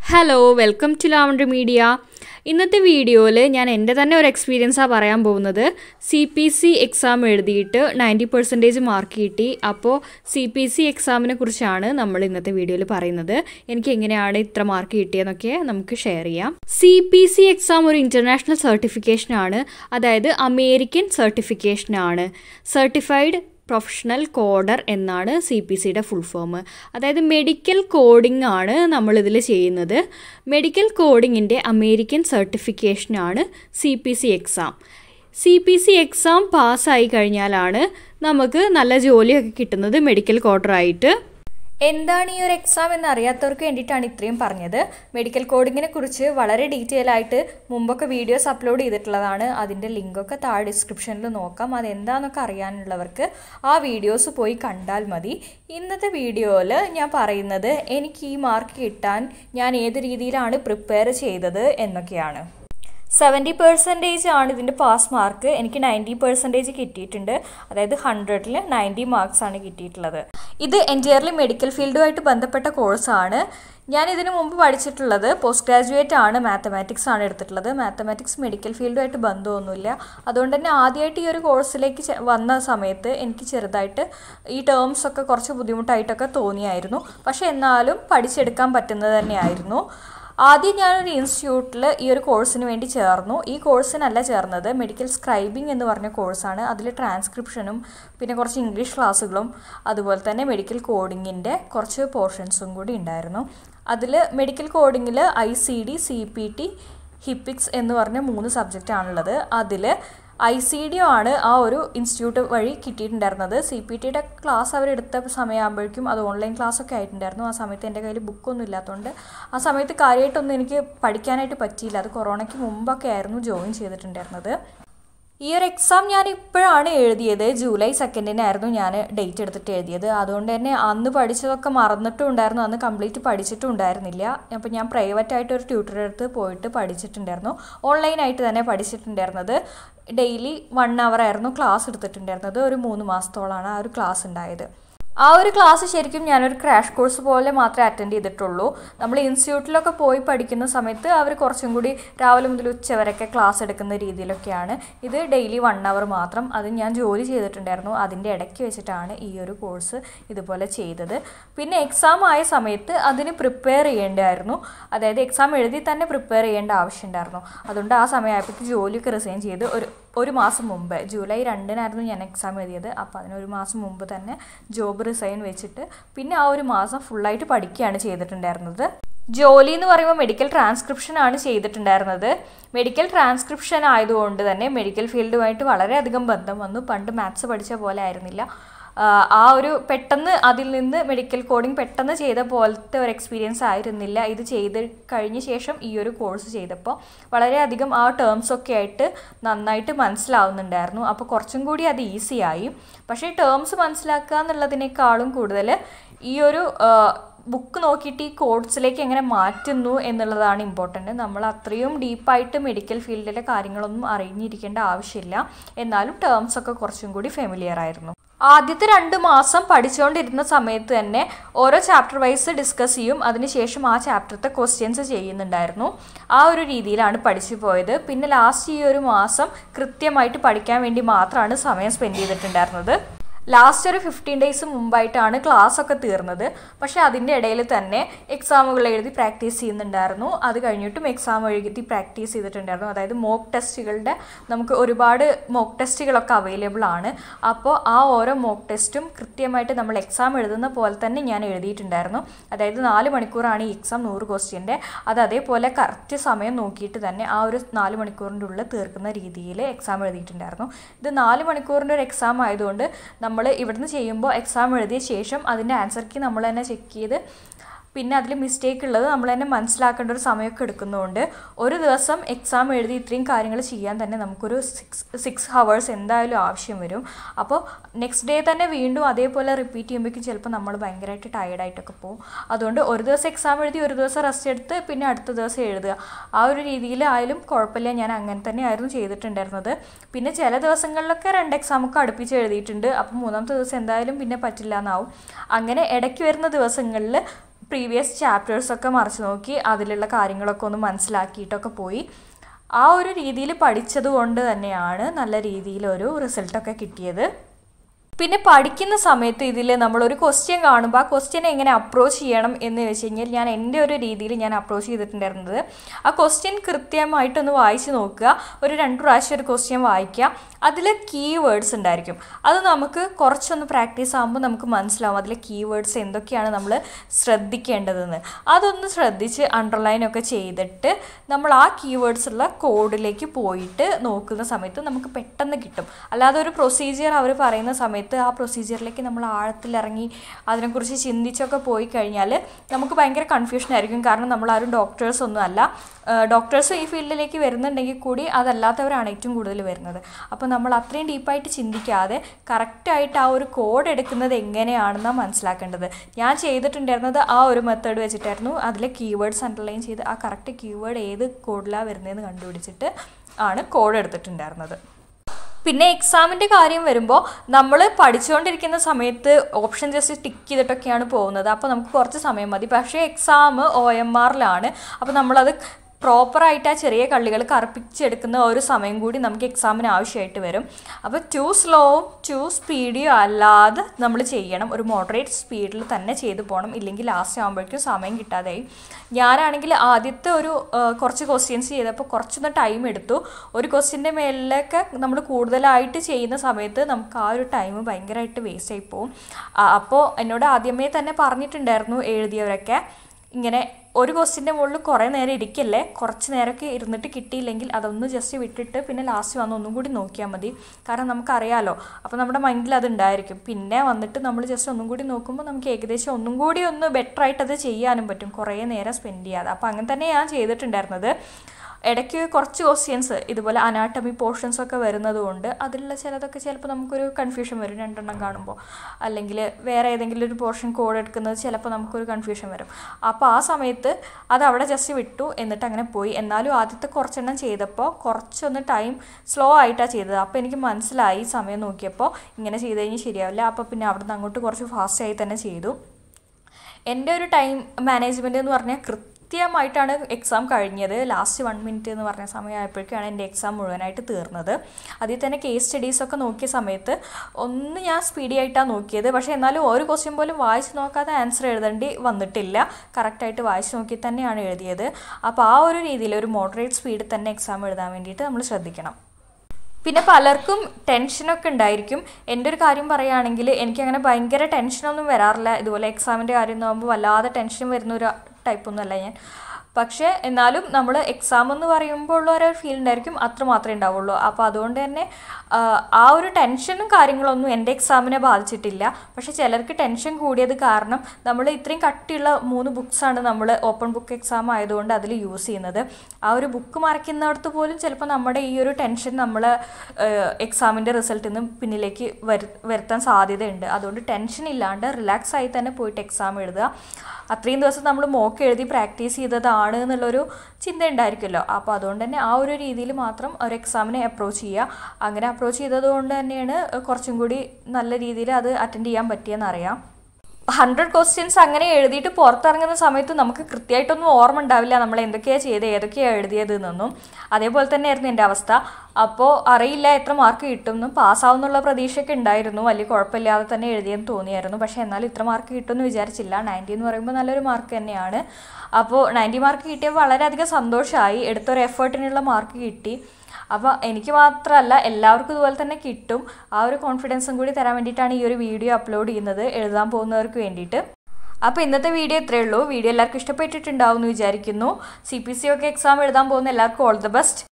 hello welcome to lavender media ഇന്നത്തെ വീഡിയോയിൽ ഞാൻ എൻ്റെ തന്നെ ഒരു എക്സ്പീരിയൻസാണ് പറയാൻ പോകുന്നത് സി പി സി എക്സാം എഴുതിയിട്ട് നയൻറ്റി പെർസെൻറ്റേജ് മാർക്ക് കിട്ടി അപ്പോൾ സി പി സി എക്സാമിനെ കുറിച്ചാണ് നമ്മൾ ഇന്നത്തെ വീഡിയോയിൽ പറയുന്നത് എനിക്ക് എങ്ങനെയാണ് ഇത്ര മാർക്ക് കിട്ടിയതെന്നൊക്കെ നമുക്ക് ഷെയർ ചെയ്യാം സി പി സി എക്സാം ഒരു ഇൻ്റർനാഷണൽ സർട്ടിഫിക്കേഷനാണ് അതായത് അമേരിക്കൻ സർട്ടിഫിക്കേഷനാണ് സർട്ടിഫൈഡ് പ്രൊഫഷണൽ കോഡർ എന്നാണ് സി പി സിയുടെ ഫുൾ ഫോം അതായത് മെഡിക്കൽ കോഡിംഗ് ആണ് നമ്മളിതിൽ ചെയ്യുന്നത് മെഡിക്കൽ കോഡിങ്ങിൻ്റെ അമേരിക്കൻ സർട്ടിഫിക്കേഷനാണ് C P C exam C P C exam പാസ്സായി കഴിഞ്ഞാലാണ് നമുക്ക് നല്ല ജോലിയൊക്കെ കിട്ടുന്നത് മെഡിക്കൽ കോഡറായിട്ട് എന്താണ് ഈ ഒരു എക്സാം എന്ന് അറിയാത്തവർക്ക് വേണ്ടിയിട്ടാണ് ഇത്രയും പറഞ്ഞത് മെഡിക്കൽ കോഡിങ്ങിനെ കുറിച്ച് വളരെ ഡീറ്റെയിൽ ആയിട്ട് മുമ്പൊക്കെ വീഡിയോസ് അപ്ലോഡ് ചെയ്തിട്ടുള്ളതാണ് അതിൻ്റെ ലിങ്കൊക്കെ താഴെ ഡിസ്ക്രിപ്ഷനിൽ നോക്കാം അതെന്താണെന്നൊക്കെ അറിയാനുള്ളവർക്ക് ആ വീഡിയോസ് പോയി കണ്ടാൽ മതി ഇന്നത്തെ വീഡിയോയിൽ ഞാൻ പറയുന്നത് എനിക്ക് ഈ മാർക്ക് കിട്ടാൻ ഞാൻ ഏത് രീതിയിലാണ് പ്രിപ്പയർ ചെയ്തത് എന്നൊക്കെയാണ് സെവൻറ്റി പെർസെൻറ്റേജ് ആണ് ഇതിൻ്റെ പാസ് മാർക്ക് എനിക്ക് നയൻറ്റി പെർസെൻറ്റേജ് കിട്ടിയിട്ടുണ്ട് അതായത് ഹൺഡ്രഡിൽ നയൻറ്റി മാർക്സ് ആണ് കിട്ടിയിട്ടുള്ളത് ഇത് എൻറ്റയർലി മെഡിക്കൽ ഫീൽഡുമായിട്ട് ബന്ധപ്പെട്ട കോഴ്സാണ് ഞാൻ ഇതിനു മുമ്പ് പഠിച്ചിട്ടുള്ളത് പോസ്റ്റ് ഗ്രാജുവേറ്റ് ആണ് മാത്തമാറ്റിക്സ് ആണ് എടുത്തിട്ടുള്ളത് മാത്തമാറ്റിക്സ് മെഡിക്കൽ ഫീൽഡുമായിട്ട് ബന്ധമൊന്നുമില്ല അതുകൊണ്ട് തന്നെ ആദ്യമായിട്ട് ഈ ഒരു കോഴ്സിലേക്ക് വന്ന സമയത്ത് എനിക്ക് ചെറുതായിട്ട് ഈ ടേംസ് ഒക്കെ കുറച്ച് ബുദ്ധിമുട്ടായിട്ടൊക്കെ തോന്നിയായിരുന്നു പക്ഷേ എന്നാലും പഠിച്ചെടുക്കാൻ പറ്റുന്നത് തന്നെയായിരുന്നു ആദ്യം ഞാനൊരു ഇൻസ്റ്റിറ്റ്യൂട്ടിൽ ഈ ഒരു കോഴ്സിന് വേണ്ടി ചേർന്നു ഈ കോഴ്സിനല്ല ചേർന്നത് മെഡിക്കൽ സ്ക്രൈബിംഗ് എന്ന് പറഞ്ഞ കോഴ്സാണ് അതിൽ ട്രാൻസ്ക്രിപ്ഷനും പിന്നെ കുറച്ച് ഇംഗ്ലീഷ് ക്ലാസ്സുകളും അതുപോലെ തന്നെ മെഡിക്കൽ കോഡിങ്ങിൻ്റെ കുറച്ച് പോർഷൻസും കൂടി ഉണ്ടായിരുന്നു അതിൽ മെഡിക്കൽ കോഡിങ്ങിൽ I C D C P T ഹിപ്പിക്സ് എന്ന് പറഞ്ഞ മൂന്ന് സബ്ജക്റ്റാണുള്ളത് അതിൽ ഐ സി ഡി ആണ് ആ ഒരു ഇൻസ്റ്റിറ്റ്യൂട്ട് വഴി കിട്ടിയിട്ടുണ്ടായിരുന്നത് സി പി ടിയുടെ ക്ലാസ് അവരെടുത്ത സമയമാകുമ്പോഴേക്കും അത് ഓൺലൈൻ ക്ലാസ് ഒക്കെ ആയിട്ടുണ്ടായിരുന്നു ആ സമയത്ത് എൻ്റെ കയ്യിൽ ബുക്കൊന്നും ഇല്ലാത്തതുകൊണ്ട് ആ സമയത്ത് കാര്യമായിട്ടൊന്നും എനിക്ക് പഠിക്കാനായിട്ട് പറ്റിയില്ല അത് കൊറോണയ്ക്ക് മുമ്പൊക്കെ ആയിരുന്നു ജോയിൻ ചെയ്തിട്ടുണ്ടായിരുന്നത് ഈ ഒരു എക്സാം ഞാൻ ഇപ്പോഴാണ് എഴുതിയത് ജൂലൈ സെക്കൻഡിനായിരുന്നു ഞാൻ ഡേറ്റ് എടുത്തിട്ട് എഴുതിയത് അതുകൊണ്ട് തന്നെ അന്ന് പഠിച്ചതൊക്കെ മറന്നിട്ടും ഉണ്ടായിരുന്നു അന്ന് കംപ്ലീറ്റ് പഠിച്ചിട്ടും ഉണ്ടായിരുന്നില്ല അപ്പോൾ ഞാൻ പ്രൈവറ്റായിട്ട് ഒരു ട്യൂട്ടറെ അടുത്ത് പോയിട്ട് പഠിച്ചിട്ടുണ്ടായിരുന്നു ഓൺലൈനായിട്ട് തന്നെ പഠിച്ചിട്ടുണ്ടായിരുന്നത് ഡെയിലി വൺ അവർ ആയിരുന്നു ക്ലാസ് എടുത്തിട്ടുണ്ടായിരുന്നത് ഒരു മൂന്ന് മാസത്തോളമാണ് ആ ഒരു ക്ലാസ് ഉണ്ടായത് ആ ഒരു ക്ലാസ് ശരിക്കും ഞാനൊരു ക്രാഷ് കോഴ്സ് പോലെ മാത്രമേ അറ്റൻഡ് ചെയ്തിട്ടുള്ളൂ നമ്മൾ ഇൻസ്റ്റിറ്റ്യൂട്ടിലൊക്കെ പോയി പഠിക്കുന്ന സമയത്ത് അവർ കുറച്ചും കൂടി രാവിലെ മുതൽ ഉച്ച വരെയൊക്കെ ക്ലാസ് എടുക്കുന്ന രീതിയിലൊക്കെയാണ് ഇത് ഡെയിലി വൺ അവർ മാത്രം അത് ഞാൻ ജോലി ചെയ്തിട്ടുണ്ടായിരുന്നു അതിൻ്റെ ഇടയ്ക്ക് വെച്ചിട്ടാണ് ഈ ഒരു കോഴ്സ് ഇതുപോലെ ചെയ്തത് പിന്നെ എക്സാം ആയ സമയത്ത് അതിന് പ്രിപ്പയർ ചെയ്യേണ്ടായിരുന്നു അതായത് എക്സാം എഴുതി തന്നെ പ്രിപ്പയർ ചെയ്യേണ്ട ആവശ്യമുണ്ടായിരുന്നു അതുകൊണ്ട് ആ സമയമായപ്പോഴേക്ക് ജോലിയൊക്കെ റിസൈൻ ചെയ്ത് ഒരു ഒരു മാസം മുമ്പ് ജൂലൈ രണ്ടിനായിരുന്നു ഞാൻ എക്സാം എഴുതിയത് അപ്പോൾ അതിനൊരു മാസം മുമ്പ് തന്നെ ജോബ് റിസൈൻ വെച്ചിട്ട് പിന്നെ ആ ഒരു മാസം ഫുള്ളായിട്ട് പഠിക്കുകയാണ് ചെയ്തിട്ടുണ്ടായിരുന്നത് ജോലി എന്ന് പറയുമ്പോൾ മെഡിക്കൽ ട്രാൻസ്ക്രിപ്ഷൻ ആണ് ചെയ്തിട്ടുണ്ടായിരുന്നത് മെഡിക്കൽ ട്രാൻസ്ക്രിപ്ഷൻ ആയതുകൊണ്ട് തന്നെ മെഡിക്കൽ ഫീൽഡുമായിട്ട് വളരെയധികം ബന്ധം വന്നു പണ്ട് മാത്സ് പഠിച്ച പോലെ ആയിരുന്നില്ല ആ ഒരു പെട്ടെന്ന് അതിൽ നിന്ന് മെഡിക്കൽ കോഡിംഗ് പെട്ടെന്ന് ചെയ്ത പോലത്തെ ഒരു എക്സ്പീരിയൻസ് ആയിരുന്നില്ല ഇത് ചെയ്ത് കഴിഞ്ഞ ശേഷം ഈ ഒരു കോഴ്സ് ചെയ്തപ്പോൾ വളരെയധികം ആ ടേംസ് ഒക്കെ ആയിട്ട് നന്നായിട്ട് മനസ്സിലാവുന്നുണ്ടായിരുന്നു അപ്പോൾ കുറച്ചും കൂടി അത് ഈസിയായി പക്ഷേ ടേംസ് മനസ്സിലാക്കുക എന്നുള്ളതിനേക്കാളും കൂടുതൽ ഈ ഒരു ബുക്ക് നോക്കിയിട്ട് ഈ കോഡ്സിലേക്ക് എങ്ങനെ മാറ്റുന്നു എന്നുള്ളതാണ് ഇമ്പോർട്ടൻറ്റ് നമ്മൾ അത്രയും ഡീപ്പായിട്ട് മെഡിക്കൽ ഫീൽഡിലെ കാര്യങ്ങളൊന്നും അറിഞ്ഞിരിക്കേണ്ട ആവശ്യമില്ല എന്നാലും ടേംസ് ഒക്കെ കുറച്ചും കൂടി ഫെമിലിയർ ആയിരുന്നു ആദ്യത്തെ രണ്ട് മാസം പഠിച്ചുകൊണ്ടിരുന്ന സമയത്ത് തന്നെ ഓരോ ചാപ്റ്റർ വൈസ് ഡിസ്കസ് ചെയ്യും അതിനുശേഷം ആ ചാപ്റ്ററത്തെ ക്വസ്റ്റ്യൻസ് ചെയ്യുന്നുണ്ടായിരുന്നു ആ ഒരു രീതിയിലാണ് പഠിച്ചു പോയത് പിന്നെ ലാസ്റ്റ് ഈ ഒരു മാസം കൃത്യമായിട്ട് പഠിക്കാൻ വേണ്ടി മാത്രമാണ് സമയം സ്പെൻഡ് ചെയ്തിട്ടുണ്ടായിരുന്നത് ലാസ്റ്റ് ഒരു ഫിഫ്റ്റീൻ ഡേയ്സ് മുമ്പായിട്ടാണ് ക്ലാസ് ഒക്കെ തീർന്നത് പക്ഷേ അതിൻ്റെ ഇടയിൽ തന്നെ എക്സാമുകൾ എഴുതി പ്രാക്ടീസ് ചെയ്യുന്നുണ്ടായിരുന്നു അത് കഴിഞ്ഞിട്ടും എക്സാം എഴുതി പ്രാക്ടീസ് ചെയ്തിട്ടുണ്ടായിരുന്നു അതായത് മോക്ക് ടെസ്റ്റുകളുടെ നമുക്ക് ഒരുപാട് മോക്ക് ടെസ്റ്റുകളൊക്കെ അവൈലബിൾ ആണ് അപ്പോൾ ആ ഓരോ മോക്ക് ടെസ്റ്റും കൃത്യമായിട്ട് നമ്മൾ എക്സാം എഴുതുന്ന പോലെ തന്നെ ഞാൻ എഴുതിയിട്ടുണ്ടായിരുന്നു അതായത് നാല് മണിക്കൂറാണ് ഈ എക്സാം നൂറ് ക്വസ്റ്റ്യൻ്റെ അത് അതേപോലെ കറക്റ്റ് സമയം നോക്കിയിട്ട് തന്നെ ആ ഒരു നാല് മണിക്കൂറിൻ്റെ ഉള്ളിൽ തീർക്കുന്ന രീതിയിൽ എക്സാം എഴുതിയിട്ടുണ്ടായിരുന്നു ഇത് നാല് മണിക്കൂറിൻ്റെ ഒരു എക്സാം ആയതുകൊണ്ട് നമ്മൾ ഇവിടുന്ന് ചെയ്യുമ്പോൾ എക്സാം എഴുതിയ ശേഷം അതിൻ്റെ ആൻസർ കീ നമ്മൾ തന്നെ ചെക്ക് ചെയ്ത് പിന്നെ അതിൽ മിസ്റ്റേക്ക് ഉള്ളത് നമ്മൾ തന്നെ മനസ്സിലാക്കേണ്ട ഒരു സമയമൊക്കെ എടുക്കുന്നതുകൊണ്ട് ഒരു ദിവസം എക്സാം എഴുതി ഇത്രയും കാര്യങ്ങൾ ചെയ്യാൻ തന്നെ നമുക്കൊരു സിക്സ് സിക്സ് ഹവേഴ്സ് എന്തായാലും ആവശ്യം വരും അപ്പോൾ നെക്സ്റ്റ് ഡേ തന്നെ വീണ്ടും അതേപോലെ റിപ്പീറ്റ് ചെയ്യുമ്പോഴേക്കും ചിലപ്പോൾ നമ്മൾ ഭയങ്കരമായിട്ട് ടയർഡായിട്ടൊക്കെ പോകും അതുകൊണ്ട് ഒരു ദിവസം എക്സാം എഴുതി ഒരു ദിവസം റെസ്റ്റ് എടുത്ത് പിന്നെ അടുത്ത ദിവസം എഴുതുക ആ ഒരു രീതിയിൽ ആയാലും കുഴപ്പമില്ല ഞാൻ അങ്ങനെ തന്നെയായിരുന്നു ചെയ്തിട്ടുണ്ടായിരുന്നത് പിന്നെ ചില ദിവസങ്ങളിലൊക്കെ രണ്ട് എക്സാമൊക്കെ അടുപ്പിച്ച് എഴുതിയിട്ടുണ്ട് അപ്പോൾ മൂന്നാമത്തെ ദിവസം എന്തായാലും പിന്നെ പറ്റില്ല എന്നാവും അങ്ങനെ ഇടയ്ക്ക് വരുന്ന ദിവസങ്ങളിൽ പ്രീവിയസ് ചാപ്റ്റേഴ്സൊക്കെ മറിച്ച് നോക്കി അതിലുള്ള കാര്യങ്ങളൊക്കെ ഒന്ന് മനസ്സിലാക്കിയിട്ടൊക്കെ പോയി ആ ഒരു രീതിയിൽ പഠിച്ചത് കൊണ്ട് തന്നെയാണ് നല്ല രീതിയിലൊരു റിസൾട്ടൊക്കെ കിട്ടിയത് പിന്നെ പഠിക്കുന്ന സമയത്ത് ഇതിൽ നമ്മളൊരു ക്വസ്റ്റ്യൻ കാണുമ്പോൾ ആ ക്വസ്റ്റ്യനെ എങ്ങനെ അപ്രോച്ച് ചെയ്യണം എന്ന് വെച്ച് കഴിഞ്ഞാൽ ഞാൻ എൻ്റെ ഒരു രീതിയിൽ ഞാൻ അപ്രോച്ച് ചെയ്തിട്ടുണ്ടായിരുന്നത് ആ ക്വസ്റ്റ്യൻ കൃത്യമായിട്ടൊന്ന് വായിച്ച് നോക്കുക ഒരു രണ്ട് പ്രാവശ്യം ഒരു ക്വസ്റ്റ്യൻ വായിക്കുക അതിൽ കീ വേർഡ്സ് ഉണ്ടായിരിക്കും അത് നമുക്ക് കുറച്ചൊന്ന് പ്രാക്ടീസ് ആകുമ്പോൾ നമുക്ക് മനസ്സിലാവും അതിലെ കീ വേർഡ്സ് എന്തൊക്കെയാണ് നമ്മൾ ശ്രദ്ധിക്കേണ്ടതെന്ന് അതൊന്ന് ശ്രദ്ധിച്ച് അണ്ടർലൈൻ ഒക്കെ ചെയ്തിട്ട് നമ്മൾ ആ കീ വേർഡ്സ് ഉള്ള കോഡിലേക്ക് പോയിട്ട് നോക്കുന്ന സമയത്ത് നമുക്ക് പെട്ടെന്ന് കിട്ടും അല്ലാതെ ഒരു പ്രൊസീജിയർ അവർ പറയുന്ന സമയത്ത് ആ പ്രൊസീജിയറിലേക്ക് നമ്മൾ ആഴത്തിലിറങ്ങി അതിനെക്കുറിച്ച് ചിന്തിച്ചൊക്കെ പോയി കഴിഞ്ഞാൽ നമുക്ക് ഭയങ്കര കൺഫ്യൂഷൻ ആയിരിക്കും കാരണം നമ്മൾ ആരും ഡോക്ടേഴ്സ് ഒന്നും അല്ല ഡോക്ടേഴ്സ് ഈ ഫീൽഡിലേക്ക് വരുന്നുണ്ടെങ്കിൽ കൂടി അതല്ലാത്തവരാണ് ഏറ്റവും കൂടുതൽ വരുന്നത് അപ്പോൾ നമ്മൾ അത്രയും ഡീപ്പായിട്ട് ചിന്തിക്കാതെ കറക്റ്റായിട്ട് ആ ഒരു കോഡ് എടുക്കുന്നത് എങ്ങനെയാണെന്നാണ് മനസ്സിലാക്കേണ്ടത് ഞാൻ ചെയ്തിട്ടുണ്ടായിരുന്നത് ആ ഒരു മെത്തേഡ് വെച്ചിട്ടായിരുന്നു അതിലെ കീവേഡ്സ് അണ്ടർലൈൻ ചെയ്ത് ആ കറക്റ്റ് കീവേഡ് ഏത് കോഡിലാണ് വരുന്നതെന്ന് കണ്ടുപിടിച്ചിട്ട് ആണ് കോഡ് എടുത്തിട്ടുണ്ടായിരുന്നത് പിന്നെ എക്സാമിൻ്റെ കാര്യം വരുമ്പോൾ നമ്മൾ പഠിച്ചുകൊണ്ടിരിക്കുന്ന സമയത്ത് ഓപ്ഷൻ ജസ്റ്റ് ടിക്ക് ചെയ്തിട്ടൊക്കെയാണ് പോകുന്നത് അപ്പോൾ നമുക്ക് കുറച്ച് സമയം മതി പക്ഷേ എക്സാം ഒ എം ആറിലാണ് അപ്പോൾ നമ്മളത് പ്രോപ്പറായിട്ട് ആ ചെറിയ കള്ളികൾ കറുപ്പിച്ചെടുക്കുന്ന ഒരു സമയം കൂടി നമുക്ക് എക്സാമിന് ആവശ്യമായിട്ട് വരും അപ്പോൾ ടു സ്ലോവും ടു സ്പീഡിയോ അല്ലാതെ നമ്മൾ ചെയ്യണം ഒരു മോഡറേറ്റ് സ്പീഡിൽ തന്നെ ചെയ്തു പോകണം ഇല്ലെങ്കിൽ ലാസ്റ്റ് ആകുമ്പോഴേക്കും സമയം കിട്ടാതെയായി ഞാനാണെങ്കിൽ ആദ്യത്തെ ഒരു ആ, കുറച്ച് ക്വസ്റ്റ്യൻസ് ചെയ്തപ്പോൾ കുറച്ചൊന്ന് ടൈം എടുത്തു ഒരു ക്വസ്റ്റ്യൻ്റെ മേളിലൊക്കെ നമ്മൾ കൂടുതലായിട്ട് ചെയ്യുന്ന സമയത്ത് നമുക്ക് ആ ഒരു ടൈം ഭയങ്കരമായിട്ട് വേസ്റ്റ് ആയി പോകും അപ്പോൾ എന്നോട് ആദ്യമേ തന്നെ പറഞ്ഞിട്ടുണ്ടായിരുന്നു എഴുതിയവരൊക്കെ ഇങ്ങനെ ഒരു ക്വസ്റ്റിൻ്റെ മുകളിൽ കുറേ നേരം ഇരിക്കല്ലേ കുറച്ച് നേരമൊക്കെ ഇരുന്നിട്ട് കിട്ടിയില്ലെങ്കിൽ അതൊന്ന് ജസ്റ്റ് വിട്ടിട്ട് പിന്നെ ലാസ്റ്റ് വന്ന് ഒന്നും കൂടി നോക്കിയാൽ മതി കാരണം നമുക്കറിയാലോ അപ്പോൾ നമ്മുടെ മൈൻഡിൽ അത് ഉണ്ടായിരിക്കും പിന്നെ വന്നിട്ട് നമ്മൾ ജസ്റ്റ് ഒന്നും കൂടി നോക്കുമ്പോൾ നമുക്ക് ഏകദേശം ഒന്നും കൂടി ഒന്ന് ബെറ്റർ ആയിട്ട് അത് ചെയ്യാനും പറ്റും കുറേ നേരം സ്പെൻഡ് ചെയ്യാതെ അപ്പോൾ അങ്ങനെ തന്നെ ഞാൻ ചെയ്തിട്ടുണ്ടായിരുന്നത് ഇടയ്ക്ക് കുറച്ച് ക്വസ്റ്റ്യൻസ് ഇതുപോലെ അനാട്ടമി പോർഷൻസ് ഒക്കെ വരുന്നത് കൊണ്ട് അതിലുള്ള ചിലതൊക്കെ ചിലപ്പോൾ നമുക്കൊരു കൺഫ്യൂഷൻ വരും രണ്ടെണ്ണം കാണുമ്പോൾ അല്ലെങ്കിൽ വേറെ ഏതെങ്കിലും ഒരു പോർഷൻ കോഡ് എടുക്കുന്നത് ചിലപ്പോൾ നമുക്കൊരു കൺഫ്യൂഷൻ വരും അപ്പോൾ ആ സമയത്ത് അത് അവിടെ ജസ്റ്റ് വിട്ടു എന്നിട്ട് അങ്ങനെ പോയി എന്നാലും ആദ്യത്തെ കുറച്ചെണ്ണം ചെയ്തപ്പോൾ കുറച്ചൊന്ന് ടൈം സ്ലോ ആയിട്ടാണ് ചെയ്തത് അപ്പോൾ എനിക്ക് മനസ്സിലായി സമയം നോക്കിയപ്പോൾ ഇങ്ങനെ ചെയ്ത് കഴിഞ്ഞാൽ ശരിയാവില്ല അപ്പോൾ പിന്നെ അവിടെ നിന്ന് അങ്ങോട്ട് കുറച്ച് ഫാസ്റ്റായി തന്നെ ചെയ്തു എൻ്റെ ഒരു ടൈം മാനേജ്മെൻറ്റ് എന്ന് പറഞ്ഞാൽ കൃത്യമായിട്ടാണ് എക്സാം കഴിഞ്ഞത് ലാസ്റ്റ് വൺ മിനിറ്റ് എന്ന് പറഞ്ഞ സമയമായപ്പോഴേക്കാണ് എൻ്റെ എക്സാം മുഴുവനായിട്ട് തീർന്നത് അതിൽ തന്നെ കേസ് സ്റ്റഡീസൊക്കെ നോക്കിയ സമയത്ത് ഒന്ന് ഞാൻ സ്പീഡി ആയിട്ടാണ് നോക്കിയത് പക്ഷേ എന്നാലും ഒരു ക്വസ്റ്റ്യൻ പോലും വായിച്ച് നോക്കാതെ ആൻസർ എഴുതേണ്ടി വന്നിട്ടില്ല കറക്റ്റായിട്ട് വായിച്ച് നോക്കി തന്നെയാണ് എഴുതിയത് അപ്പോൾ ആ ഒരു രീതിയിൽ ഒരു മോഡറേറ്റ് സ്പീഡിൽ തന്നെ എക്സാം എഴുതാൻ വേണ്ടിയിട്ട് നമ്മൾ ശ്രദ്ധിക്കണം പിന്നെ പലർക്കും ടെൻഷനൊക്കെ ഉണ്ടായിരിക്കും എൻ്റെ ഒരു കാര്യം പറയുകയാണെങ്കിൽ എനിക്കങ്ങനെ ഭയങ്കര ടെൻഷനൊന്നും വരാറില്ല ഇതുപോലെ എക്സാമിൻ്റെ കാര്യം ആകുമ്പോൾ വല്ലാതെ ടെൻഷൻ വരുന്ന ഒരു ടൈപ്പൊന്നും അല്ല ഞാൻ പക്ഷേ എന്നാലും നമ്മൾ എക്സാം എന്ന് പറയുമ്പോൾ ഉള്ള ഒരു ഫീൽ ഉണ്ടായിരിക്കും അത്ര മാത്രമേ ഉണ്ടാവുള്ളൂ അപ്പോൾ അതുകൊണ്ട് തന്നെ ആ, ആ ഒരു ടെൻഷനും കാര്യങ്ങളൊന്നും എൻ്റെ എക്സാമിനെ ബാധിച്ചിട്ടില്ല പക്ഷേ ചിലർക്ക് ടെൻഷൻ കൂടിയത് കാരണം നമ്മൾ ഇത്രയും കട്ടിയുള്ള മൂന്ന് ബുക്സാണ് നമ്മൾ ഓപ്പൺ ബുക്ക് എക്സാം ആയതുകൊണ്ട് അതിൽ യൂസ് ചെയ്യുന്നത് ആ ഒരു ബുക്ക് മറയ്ക്കുന്നിടത്ത് പോലും ചിലപ്പോൾ നമ്മുടെ ഈ ഒരു ടെൻഷൻ നമ്മൾ എക്സാമിൻ്റെ റിസൾട്ടിൽ നിന്ന് പിന്നിലേക്ക് വരു വരുത്താൻ സാധ്യതയുണ്ട് അതുകൊണ്ട് ടെൻഷൻ ഇല്ലാണ്ട് റിലാക്സ് ആയി തന്നെ പോയിട്ട് എക്സാം എഴുതുക അത്രയും ദിവസം നമ്മൾ മോക്ക് എഴുതി പ്രാക്ടീസ് ചെയ്തതാണ് എന്നുള്ളൊരു ചിന്ത ഉണ്ടായിരിക്കുമല്ലോ അപ്പോൾ അതുകൊണ്ട് തന്നെ ആ ഒരു രീതിയിൽ മാത്രം ഒരു എക്സാമിനെ അപ്രോച്ച് ചെയ്യുക അങ്ങനെ അപ്രോച്ച് ചെയ്തത് കൊണ്ട് തന്നെയാണ് കുറച്ചും കൂടി നല്ല രീതിയിൽ അത് അറ്റൻഡ് ചെയ്യാൻ പറ്റിയെന്ന് അറിയാം ഹൺഡ്രഡ് ക്വസ്റ്റ്യൻസ് അങ്ങനെ എഴുതിയിട്ട് പുറത്തിറങ്ങുന്ന സമയത്ത് നമുക്ക് കൃത്യമായിട്ടൊന്നും ഓർമ്മ ഉണ്ടാവില്ല നമ്മൾ എന്തൊക്കെയാണ് ചെയ്തത് ഏതൊക്കെയാണ് എഴുതിയത് എന്നൊന്നും അതേപോലെ തന്നെയായിരുന്നു എൻ്റെ അവസ്ഥ അപ്പോൾ അറിയില്ല എത്ര മാർക്ക് കിട്ടുമെന്നും പാസ്സാവുന്നുള്ള പ്രതീക്ഷയൊക്കെ ഉണ്ടായിരുന്നു വലിയ കുഴപ്പമില്ലാതെ തന്നെ എഴുതിയെന്ന് തോന്നിയായിരുന്നു പക്ഷേ എന്നാലും ഇത്ര മാർക്ക് കിട്ടുമെന്ന് വിചാരിച്ചില്ല നയൻറ്റി എന്ന് പറയുമ്പോൾ നല്ലൊരു മാർക്ക് തന്നെയാണ് അപ്പോൾ നയൻറ്റി മാർക്ക് കിട്ടിയപ്പോൾ വളരെയധികം സന്തോഷമായി എടുത്തൊരു എഫേർട്ടിനുള്ള മാർക്ക് കിട്ടി അപ്പോൾ എനിക്ക് മാത്രമല്ല എല്ലാവർക്കും ഇതുപോലെ തന്നെ കിട്ടും ആ ഒരു കോൺഫിഡൻസും കൂടി തരാൻ വേണ്ടിയിട്ടാണ് ഈ ഒരു വീഡിയോ അപ്ലോഡ് ചെയ്യുന്നത് എഴുതാൻ പോകുന്നവർക്ക് വേണ്ടിയിട്ട് അപ്പോൾ ഇന്നത്തെ വീഡിയോ ഇത്രയേ ഉള്ളൂ വീഡിയോ എല്ലാവർക്കും ഇഷ്ടപ്പെട്ടിട്ടുണ്ടാവും എന്ന് വിചാരിക്കുന്നു സി പി സി ഒക്കെ എക്സാം എഴുതാൻ പോകുന്ന എല്ലാവർക്കും ഓൾ ദ ബെസ്റ്റ്